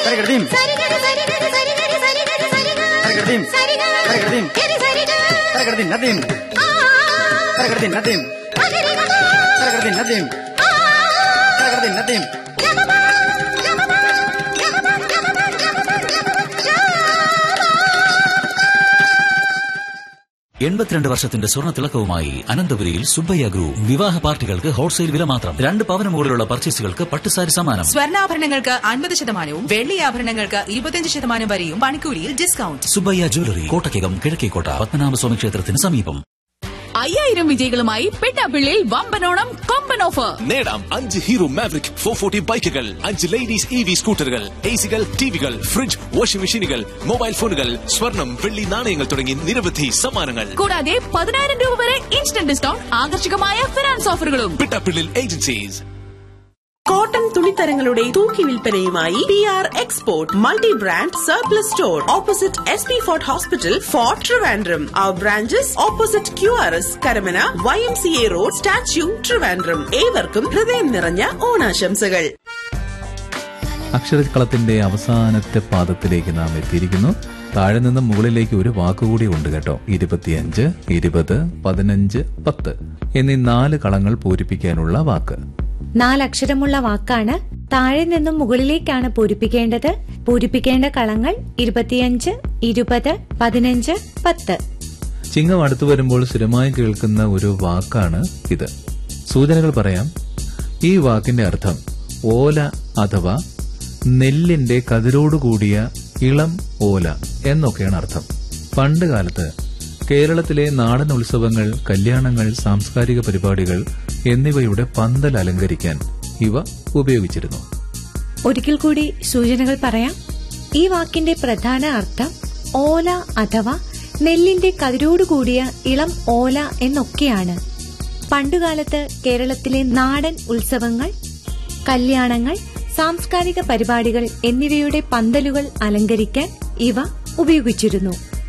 സരിഗടതിം സരിഗടതിം സരിഗടതിം സരിഗടതിം നദിം സരിഗടതിം നദിം സരിഗടതിം നദിം സരിഗടതിം നദിം എൺപത്തിരണ്ട് വർഷത്തിന്റെ സ്വർണ്ണ തിളക്കവുമായി അനന്തപുരിയിൽ സുബ്ബയ്യ ഗ്രൂപ്പ് വിവാഹ പാർട്ടികൾക്ക് ഹോൾസെയിൽ വില മാത്രം രണ്ട് പവന് മുകളിലുള്ള പർച്ചേസുകൾക്ക് പട്ടുസാരി സമ്മാനം സ്വർണ്ണാഭരണങ്ങൾക്ക് അൻപത് ശതമാനവും വെള്ളി ആഭരണങ്ങൾക്ക് ഇരുപത്തിയഞ്ച് ശതമാനം വരെയും പണിക്കൂലിയിൽ ഡിസ്കൗണ്ട് സുബ്ബയ്യ ജ്വല്ലറി കോട്ടയ്ക്കകം കിഴക്കേക്കോട്ട പത്മനാഭസ്വാമി ക്ഷേത്രത്തിന് സമീപം അയ്യായിരം വിജയികളുമായി പെട്ടാപ്പിള്ളിയിൽ വമ്പനോണം കൊമ്പൻ ഓഫർ നേടാം അഞ്ച് ഹീറോ മാവറിക് ഫോർ ഫോർട്ടി ബൈക്കുകൾ അഞ്ച് ലേഡീസ് ഇ വി സ്കൂട്ടറുകൾ എ സികൾ ടിവികൾ ഫ്രിഡ്ജ് വാഷിംഗ് മെഷീനുകൾ മൊബൈൽ ഫോണുകൾ സ്വർണം വെള്ളി നാണയങ്ങൾ തുടങ്ങി നിരവധി സമ്മാനങ്ങൾ കൂടാതെ പതിനായിരം രൂപ വരെ ഇൻസ്റ്റന്റ് ഡിസ്കൗണ്ട് ആകർഷകമായ ഫിനാൻസ് ഓഫറുകളും പിട്ടാപ്പിള്ളിൽ ഏജൻസീസ് കോട്ടൺ തുണിത്തരങ്ങളുടെ തൂക്കി വിൽപ്പനയുമായി P R export multi brand surplus store opposite S P fort hospital fort Trivandrum our branches opposite Q R S Karamana Y M C A road statue Trivandrum ഏവർക്കും ഹൃദയം നിറഞ്ഞ ഓണാശംസകൾ അക്ഷരക്കളത്തിന്റെ അവസാനത്തെ പാദത്തിലേക്ക് നാം എത്തിയിരിക്കുന്നു താഴെ നിന്ന് മുകളിലേക്ക് ഒരു വാക്കുകൂടി ഉണ്ട് കേട്ടോ ഇരുപത്തിയഞ്ച് ഇരുപത് പതിനഞ്ച് പത്ത് എന്നീ നാല് കളങ്ങൾ പൂരിപ്പിക്കാനുള്ള വാക്ക് നാലക്ഷരമുള്ള വാക്കാണ് താഴെ നിന്നും മുകളിലേക്കാണ് പൂരിപ്പിക്കേണ്ടത് പൂരിപ്പിക്കേണ്ട കളങ്ങൾ ഇരുപത്തിയഞ്ച് ഇരുപത് പതിനഞ്ച് പത്ത് ചിങ്ങം അടുത്തു വരുമ്പോൾ സ്ഥിരമായി കേൾക്കുന്ന ഒരു വാക്കാണ് ഇത് സൂചനകൾ പറയാം ഈ വാക്കിന്റെ അർത്ഥം ഓല അഥവാ നെല്ലിന്റെ കതിരോടുകൂടിയ ഇളം ഓല എന്നൊക്കെയാണ് അർത്ഥം പണ്ട് കാലത്ത് കേരളത്തിലെ നാടൻ ഉത്സവങ്ങൾ കല്യാണങ്ങൾ സാംസ്കാരിക പരിപാടികൾ എന്നിവയുടെ പന്തൽ അലങ്കരിക്കാൻ ഇവ ഉപയോഗിച്ചിരുന്നു ഒരിക്കൽ കൂടി സൂചനകൾ പറയാം ഈ വാക്കിന്റെ പ്രധാന അർത്ഥം ഓല അഥവാ നെല്ലിന്റെ കതിരോടുകൂടിയ ഇളം ഓല എന്നൊക്കെയാണ് പണ്ടുകാലത്ത് കേരളത്തിലെ നാടൻ ഉത്സവങ്ങൾ കല്യാണങ്ങൾ സാംസ്കാരിക പരിപാടികൾ എന്നിവയുടെ പന്തലുകൾ അലങ്കരിക്കാൻ ഇവ ഉപയോഗിച്ചിരുന്നു